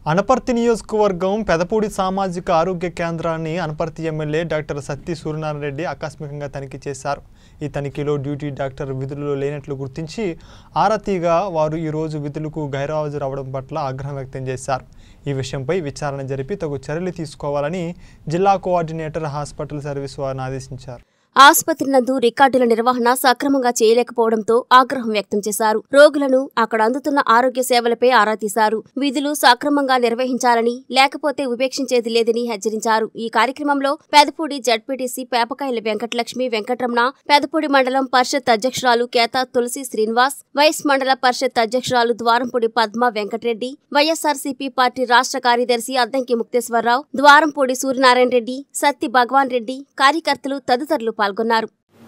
అనపర్తి నియోజకవర్గం పెదపూడి సామాజిక ఆరోగ్య కేంద్రాన్ని అనపర్తి ఎమ్మెల్యే డాక్టర్ సత్తి సూర్యనారాయణ రెడ్డి ఆకస్మికంగా తనిఖీ చేశారు ఈ తనిఖీలో డ్యూటీ డాక్టర్ విధులలో లేనట్లు గుర్తించి ఆరతీగా వారు ఈరోజు విధులకు గైర్హాజరవడం పట్ల ఆగ్రహం వ్యక్తం చేశారు ఈ విషయంపై విచారణ జరిపి తగు చర్యలు తీసుకోవాలని జిల్లా కోఆర్డినేటర్ హాస్పిటల్ సర్వీస్ వారిని ఆదేశించారు ఆసుపత్రి నందు రికార్డుల నిర్వహణ సక్రమంగా చేయలేకపోవడంతో ఆగ్రహం వ్యక్తం చేశారు రోగులను అక్కడ అందుతున్న ఆరోగ్య సేవలపై ఆరా తీశారు విధులు సక్రమంగా నిర్వహించాలని లేకపోతే ఉపేక్షించేది లేదని హెచ్చరించారు ఈ కార్యక్రమంలో పెదపూడి జడ్పీటీసీ పేపకాయల వెంకటలక్ష్మి వెంకటరమణ పెదపూడి మండలం పరిషత్ అధ్యక్షురాలు కేతా తులసి శ్రీనివాస్ వైస్ మండల పరిషత్ అధ్యక్షురాలు ద్వారంపూడి పద్మ వెంకటరెడ్డి వైఎస్ఆర్సీపీ పార్టీ రాష్ట్ర కార్యదర్శి అద్దంకి ముక్తేశ్వరరావు ద్వారంపూడి సూర్యనారాయణ రెడ్డి సత్తి భగవాన్ రెడ్డి కార్యకర్తలు తదితరులు పాల్గొన్నారు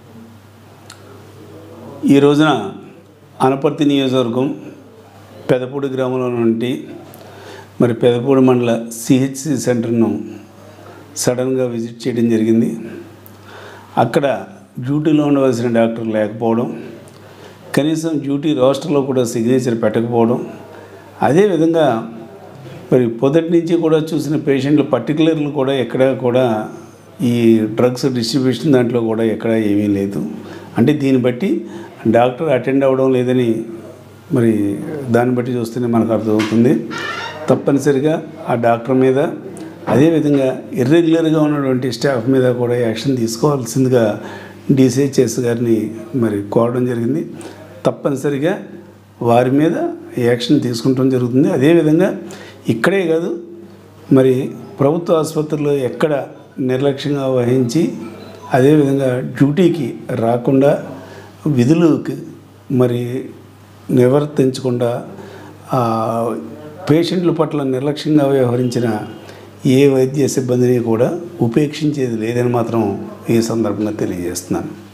ఈ రోజున అనపర్తి నియోజకవర్గం పెదపూడి గ్రామంలో నుండి మరి పెదపూడి మండల సిహెచ్సి సెంటర్ను సడన్గా విజిట్ చేయడం జరిగింది అక్కడ డ్యూటీలో ఉండవలసిన డాక్టర్ లేకపోవడం కనీసం డ్యూటీ రోస్టర్లో కూడా సిగ్నేచర్ పెట్టకపోవడం అదేవిధంగా మరి పొదటి నుంచి కూడా చూసిన పేషెంట్లు పర్టికులర్లు కూడా ఎక్కడ కూడా ఈ డ్రగ్స్ డిస్ట్రిబ్యూషన్ దాంట్లో కూడా ఎక్కడ ఏమీ లేదు అంటే దీన్ని బట్టి డాక్టర్ అటెండ్ అవ్వడం లేదని మరి దాన్ని బట్టి చూస్తేనే మనకు అర్థమవుతుంది తప్పనిసరిగా ఆ డాక్టర్ మీద అదేవిధంగా ఇర్రెగ్యులర్గా ఉన్నటువంటి స్టాఫ్ మీద కూడా యాక్షన్ తీసుకోవాల్సిందిగా డిసిహెచ్ఎస్ గారిని మరి కోరడం జరిగింది తప్పనిసరిగా వారి మీద యాక్షన్ తీసుకుంటాం జరుగుతుంది అదేవిధంగా ఇక్కడే కాదు మరి ప్రభుత్వ ఆసుపత్రుల్లో ఎక్కడ నిర్లక్ష్యంగా వహించి అదేవిధంగా డ్యూటీకి రాకుండా విధులకు మరి నివర్తించకుండా ఆ, పేషెంట్ల పట్ల నిర్లక్ష్యంగా వ్యవహరించిన ఏ వైద్య సిబ్బందిని కూడా ఉపేక్షించేది లేదని మాత్రం ఈ సందర్భంగా తెలియజేస్తున్నాను